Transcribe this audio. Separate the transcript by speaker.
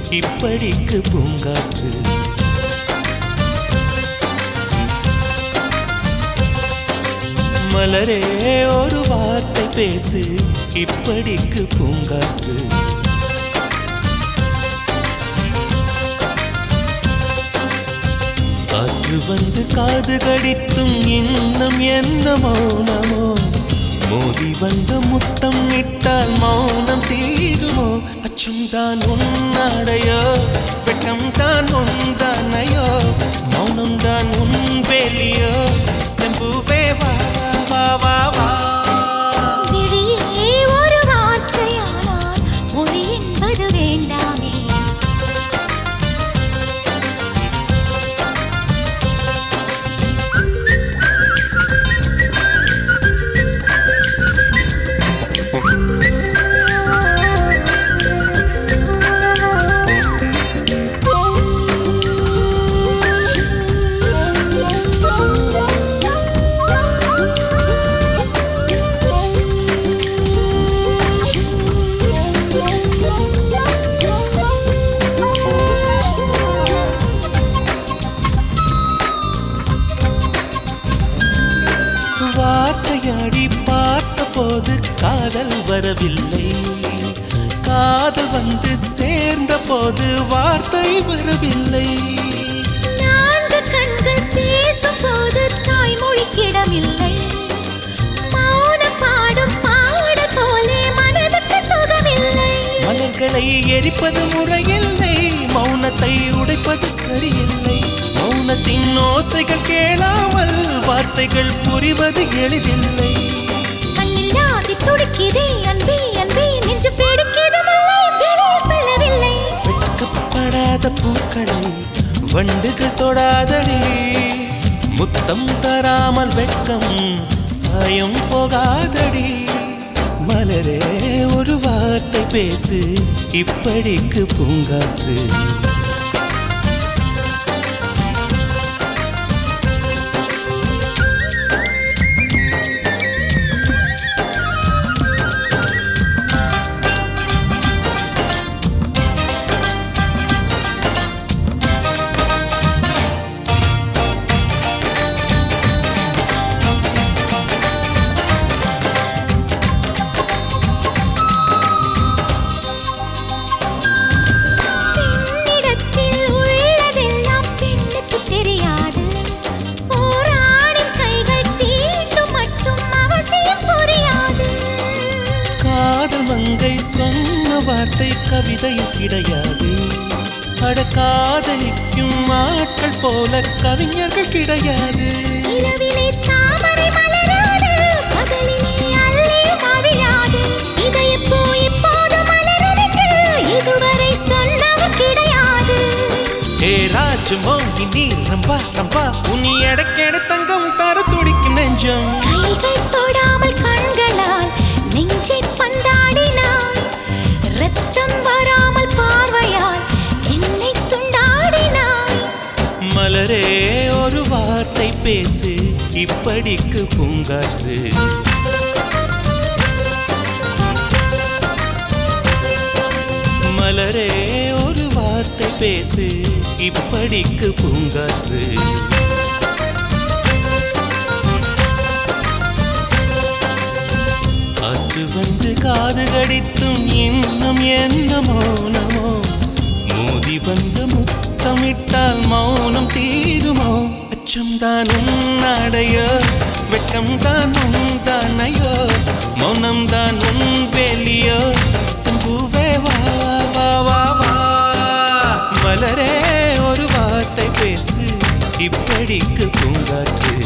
Speaker 1: இப்படிக்கு பூங்காற்று மலரே ஒரு வார்த்தை பேசு இப்படிக்கு பூங்காற்று காற்று வந்து காது கடித்தும் இன்னும் என்ன மௌனமோ மோதி வந்த முத்தம் இட்டால் மௌனம் தீருமோ அச்சம் தான் உன்னாடையோ வெட்கம் தான் உந்தானையோ மௌனம் தான் உன் வேலியோ செம்புவே வா வா வா வா
Speaker 2: விழியே ஒரு வார்த்தையானால் மொழி என்பது வேண்டாமே
Speaker 1: வார்த்தையாடி பார்த்த போது காதல் வரவில்லை காதல் வந்து சேர்ந்த போது வார்த்தை வரவில்லை
Speaker 2: நான்கு கண்கள் பேசும்போது தாய்மொழிக்கிடமில்லை மௌனம் பாடும் பாடல் போலே மனதுக்கு சுகமில்லை
Speaker 1: மலர்களை எரிப்பது முறையில்லை மௌனத்தை உடைப்பது சரியில்லை மௌனத்தின் ஓசைகள் கேளாமல் வார்த்தைகள் புரிவது எளிதில்லை
Speaker 2: கண்ணில் ஆசை துடிக்குதே அன்பே அன்பே நெஞ்சு பிடிக்குது முல்லை வெளியில் சொல்லவில்லை
Speaker 1: வெட்கப்படாத பூக்களை வண்டுகள் தொடாதடி முத்தம் தராமல் வெட்கம் சாயம் போகாதடி மலரே ஒரு வார்த்தை பேசு இப்படிக்கு பூங்காற்று
Speaker 2: பெண்ணிடத்தில் உள்ளதெல்லாம் பெண்ணுக்கு தெரியாது ஓர் ஆணின் கைகள் தீண்டும் மட்டும் அவசியம் புரியாது
Speaker 1: காதல் மங்கை சொன்ன வார்த்தை கவிதையில் கிடையாது அட காதலிக்கும் ஆட்கள் போல கவிஞர்கள் கிடையாது
Speaker 2: நிலவிலே தாமரை மலராது பகலிலே அல்லி மவிழாது இதயப்பூ இப்போது மலருதென்று இதுவரை சொன்னவர் கிடையாது
Speaker 1: ஏ ராஜு மோகி நீ ரம்பா ரம்பா உனி எடக்கெட தங்கம் தர துடிக்கும் நெஞ்சம்
Speaker 2: கைகள் தொடாமல் கண்களால் நெஞ்சை பந்தாடினாய் ரத்தம் வராமல் பார்வையால் என்னை துண்டாடினாய்
Speaker 1: மலரே ஒரு வார்த்தை பேசு இப்படிக்கு பூங்காற்று மலரே ஒரு வார்த்தை பேசு இப்படிக்கு பூங்காற்று காற்று வந்து காது கடித்தும் இன்னும் என்ன மௌனமோ மோதி வந்து முத்தமிட்டால் மௌனம் தீருமோ அச்சம் தான் உன்னாடையோ வெட்கம் தான் உன் தானையோ மௌனம் தான் உன் வேலியோ சிம்புவே வா வா வா வா மலரே ஒரு வார்த்தை பேசு இப்படிக்கு பூங்காற்று